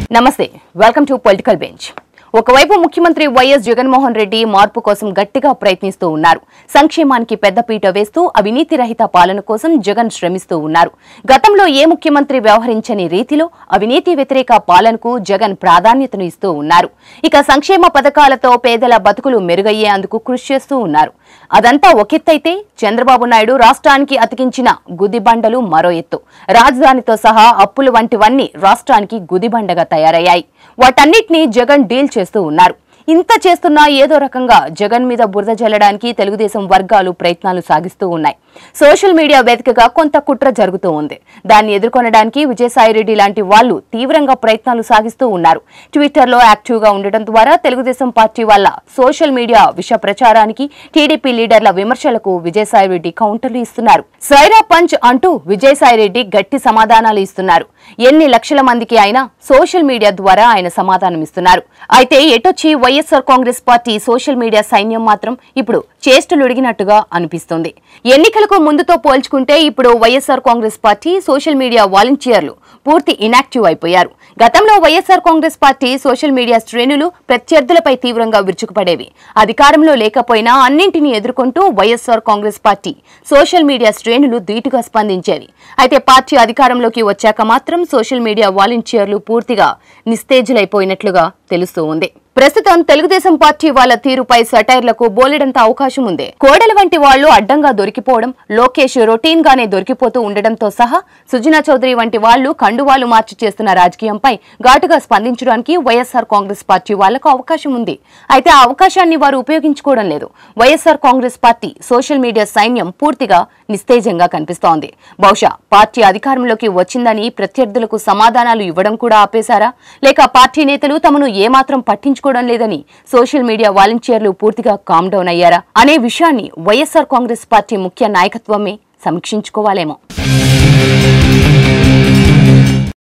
నమస్తే welcome to political bench ఒకవైపు ముఖ్యమంత్రి వైఎస్ జగన్మోహన్ రెడ్డి మార్పు కోసం గట్టిగా ప్రయత్నిస్తూ ఉన్నారు సంక్షేమానికి పెద్దపీట వేస్తూ అవినీతి రహిత పాలన కోసం జగన్ శ్రమిస్తూ ఉన్నారు గతంలో ఏ ముఖ్యమంత్రి వ్యవహరించని రీతిలో అవినీతి వ్యతిరేక పాలనకు జగన్ ప్రాధాన్యతను ఇస్తూ ఉన్నారు ఇక సంక్షేమ పథకాలతో పేదల బతుకులు మెరుగయ్యేందుకు కృషి చేస్తూ ఉన్నారు అదంతా ఒకెత్తైతే చంద్రబాబు నాయుడు రాష్ట్రానికి అతికించిన గుదిబండలు మరో ఎత్తు రాజధానితో సహా అప్పులు వంటివన్నీ రాష్ట్రానికి గుదిబండగా తయారయ్యాయి వాటన్నిటినీ జగన్ డీల్ చేస్తూ ఉన్నారు ఇంత చేస్తున్నా ఏదో రకంగా జగన్ మీద బురద జల్లడానికి తెలుగుదేశం వర్గాలు ప్రయత్నాలు సాగిస్తూ ఉన్నాయి సోషల్ మీడియా వేదికగా కొంత కుట్ర జరుగుతూ ఉంది దాన్ని ఎదుర్కొనడానికి విజయసాయిరెడ్డి లాంటి వాళ్ళు తీవ్రంగా ప్రయత్నాలు సాగిస్తూ ఉన్నారు ట్విట్టర్లో యాక్టివ్గా ఉండటం ద్వారా తెలుగుదేశం పార్టీ వల్ల సోషల్ మీడియా విష ప్రచారానికి టీడీపీ లీడర్ల విమర్శలకు విజయసాయిరెడ్డి కౌంటర్లు ఇస్తున్నారు సైరా పంచ్ అంటూ విజయసాయిరెడ్డి గట్టి సమాధానాలు ఇస్తున్నారు ఎన్ని లక్షల మందికి అయినా సోషల్ మీడియా ద్వారా ఆయన సమాధానం ఇస్తున్నారు అయితే ఎటొచ్చి వైఎస్ఆర్ కాంగ్రెస్ పార్టీ సోషల్ మీడియా సైన్యం మాత్రం ఇప్పుడు చేష్టలుడిగినట్టుగా అనిపిస్తుంది ఎన్నికలకు ముందుతో పోల్చుకుంటే ఇప్పుడు వైఎస్ఆర్ కాంగ్రెస్ పార్టీ సోషల్ మీడియా వాలంటీర్లు పూర్తి ఇనాక్టివ్ అయిపోయారు గతంలో వైఎస్ఆర్ కాంగ్రెస్ పార్టీ సోషల్ మీడియా శ్రేణులు ప్రత్యర్థులపై తీవ్రంగా విరుచుకుపడేవి అధికారంలో లేకపోయినా అన్నింటినీ ఎదుర్కొంటూ వైఎస్ఆర్ కాంగ్రెస్ పార్టీ సోషల్ మీడియా శ్రేణులు ధీటుగా స్పందించేవి అయితే పార్టీ అధికారంలోకి వచ్చాక మాత్రం సోషల్ మీడియా వాలంటీర్లు పూర్తిగా నిస్తేజులైపోయినట్లుగా తెలుస్తూ ఉంది ప్రస్తుతం తెలుగుదేశం పార్టీ వాళ్ళ తీరుపై సటైర్లకు బోలెడంత అవకాశం ఉంది కోడల వంటి వాళ్లు అడ్డంగా దొరికిపోవడం లోకేష్ రొటీన్ గానే దొరికిపోతూ ఉండడంతో సహా సుజనా చౌదరి వంటి వాళ్లు కండువాలు మార్చి చేస్తున్న రాజకీయంపై ఘాటుగా స్పందించడానికి వైఎస్ఆర్ కాంగ్రెస్ పార్టీ వాళ్లకు అవకాశం ఉంది అయితే ఆ అవకాశాన్ని వారు ఉపయోగించుకోవడం లేదు వైఎస్ఆర్ కాంగ్రెస్ పార్టీ సోషల్ మీడియా సైన్యం పూర్తిగా నిస్తేజంగా కనిపిస్తోంది బహుశా పార్టీ అధికారంలోకి వచ్చిందని ప్రత్యర్థులకు సమాధానాలు ఇవ్వడం కూడా ఆపేశారా లేక పార్టీ నేతలు తమను ఏమాత్రం పట్టించుకోవడం లేదని సోషల్ మీడియా వాలంటీర్లు పూర్తిగా కామ్ డౌన్ అయ్యారా అనే విషయాన్ని వైఎస్ఆర్ కాంగ్రెస్ పార్టీ ముఖ్య నాయకత్వమే సమీక్షించుకోవాలేమో